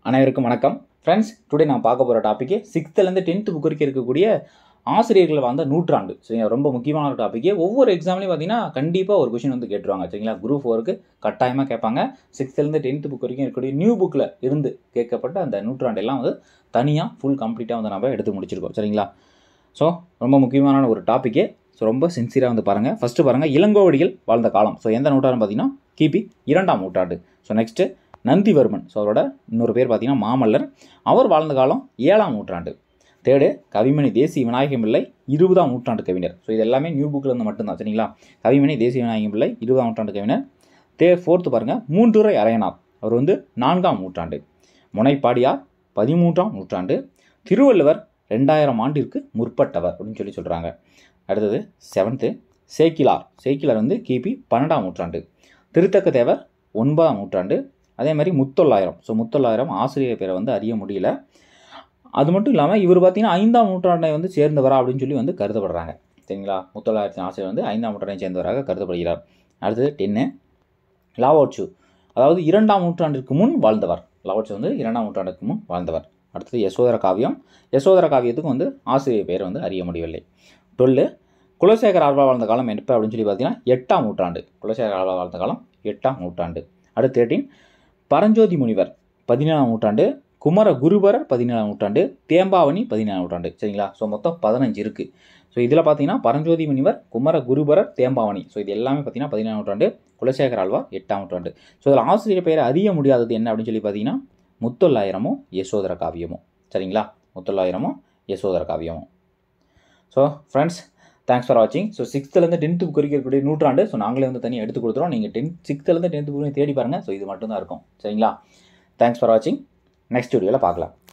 அனைவருக்கும் வணக்கம் friends today நான் பார்க்க போகிற டாப்பிக்கு சிக்ஸ்த்துலேருந்து டென்த்து புக் வரைக்கும் இருக்கக்கூடிய ஆசிரியர்கள் வாழ்ந்த நூற்றாண்டு சரிங்களா ரொம்ப முக்கியமான ஒரு டாப்பிக்கு ஒவ்வொரு எக்ஸாம்லையும் பார்த்தீங்கன்னா கண்டிப்பாக ஒரு கொஷின் வந்து கேட்டுருவாங்க சரிங்களா குரூப் ஃபோருக்கு கட்டாயமாக கேட்பாங்க சிக்ஸ்த்துலேருந்து டென்த்து புக் வரைக்கும் இருக்கக்கூடிய நியூ புக்கில் இருந்து கேட்கப்பட்ட அந்த நூற்றாண்டு எல்லாம் வந்து தனியாக ஃபுல் கம்ப்ளீட்டாக வந்து நம்ம எடுத்து முடிச்சிருக்கோம் சரிங்களா ஸோ ரொம்ப முக்கியமான ஒரு டாப்பிக்கு ஸோ ரொம்ப சின்சியராக வந்து பாருங்கள் ஃபஸ்ட்டு பாருங்கள் இளங்கோவடிகள் வாழ்ந்த காலம் ஸோ எந்த நூற்றாண்டு பார்த்தீங்கன்னா கிபி இரண்டாம் நூற்றாண்டு ஸோ நெக்ஸ்ட்டு நந்திவர்மன் ஸோ அவரோட இன்னொரு பேர் பார்த்தீங்கன்னா மாமல்லர் அவர் வாழ்ந்த காலம் ஏழாம் நூற்றாண்டு தேர்டு கவிமணி தேசிய விநாயகம் பிள்ளை இருபதாம் நூற்றாண்டு கவிஞர் ஸோ இது எல்லாமே நியூ புக்கில் இருந்து மட்டும்தான் சரிங்களா கவிமணி தேசிய விநாயகம் பிள்ளை இருபதாம் நூற்றாண்டு கவிஞர் தே ஃபோர்த்து பாருங்கள் மூன்றுரை அரையனார் அவர் வந்து நான்காம் நூற்றாண்டு முனைப்பாடியார் பதிமூன்றாம் நூற்றாண்டு திருவள்ளுவர் ரெண்டாயிரம் ஆண்டிற்கு முற்பட்டவர் அப்படின்னு சொல்லி சொல்கிறாங்க அடுத்தது செவன்த்து சேக்கிலார் சேக்கிலார் வந்து கிபி பன்னெண்டாம் நூற்றாண்டு திருத்தக்க தேவர் ஒன்பதாம் நூற்றாண்டு அதே மாதிரி முத்தொள்ளாயிரம் ஸோ முத்தொள்ளாயிரம் ஆசிரியர் பேரை வந்து அறிய முடியல அது மட்டும் இல்லாமல் இவர் பார்த்தீங்கன்னா ஐந்தாம் நூற்றாண்டை வந்து சேர்ந்தவரா அப்படின்னு சொல்லி வந்து கருதப்படுறாங்க சரிங்களா முத்தொள்ளாயிரத்தின் ஆசிரியர் வந்து ஐந்தாம் நூற்றாண்டை சேர்ந்தவராக கருதப்படுகிறார் அடுத்தது டென்னு லாவோட்சு அதாவது இரண்டாம் நூற்றாண்டிற்கு முன் வாழ்ந்தவர் லாவோட்சு வந்து இரண்டாம் நூற்றாண்டுக்கு முன் வாழ்ந்தவர் அடுத்தது யசோதர காவியம் யசோதர காவியத்துக்கு வந்து ஆசிரியர் பெயர் வந்து அறிய முடியவில்லை டுவெல்லு குலசேகர ஆழ்வா வாழ்ந்த காலம் எப்போ அப்படின்னு சொல்லி பார்த்தீங்கன்னா எட்டாம் நூற்றாண்டு குலசேகர ஆழ்வா வாழ்ந்த காலம் எட்டாம் நூற்றாண்டு அடுத்து தேர்ட்டின் பரஞ்சோதி முனிவர் பதினேழாம் நூற்றாண்டு குமர குருபரர் பதினேழாம் நூற்றாண்டு தேம்பாவணி பதினேழாம் நூற்றாண்டு சரிங்களா ஸோ மொத்தம் பதினஞ்சு இருக்குது ஸோ இதில் பார்த்தீங்கன்னா பரஞ்சோதி முனிவர் குமர குருபரர் தேம்பாவணி ஸோ இது எல்லாமே பார்த்தீங்கன்னா பதினேழாம் நூற்றாண்டு குலசேகர ஆழ்வார் எட்டாம் நூற்றாண்டு ஸோ இதில் ஆசிரியர் பெயரை அறிய முடியாதது என்ன அப்படின்னு சொல்லி பார்த்தீங்கன்னா முத்தொள்ளாயிரமோ யசோதர காவியமோ சரிங்களா முத்தொள்ளாயிரமோ யசோதர காவியமோ ஸோ ஃப்ரெண்ட்ஸ் தேங்க்ஸ் ஃபார் வாட்சிங் ஸோ சிக்ஸ்த்துலேருந்து டென்த்து புக் வரைக்கும் இருக்கக்கூடிய நூற்றாண்டு ஸோ நாங்களே வந்து தனியாக எடுத்து கொடுத்துறோம் நீங்கள் டென்த் சிக்ஸ்த்துலேருந்து டென்த்து புக் தேடி பாருங்கள் ஸோ இது மட்டும் தான் இருக்கும் சரிங்களா தேங்க்ஸ் ஃபார் வாட்சிங் நெக்ஸ்ட் வீடியோவில் பார்க்கலாம்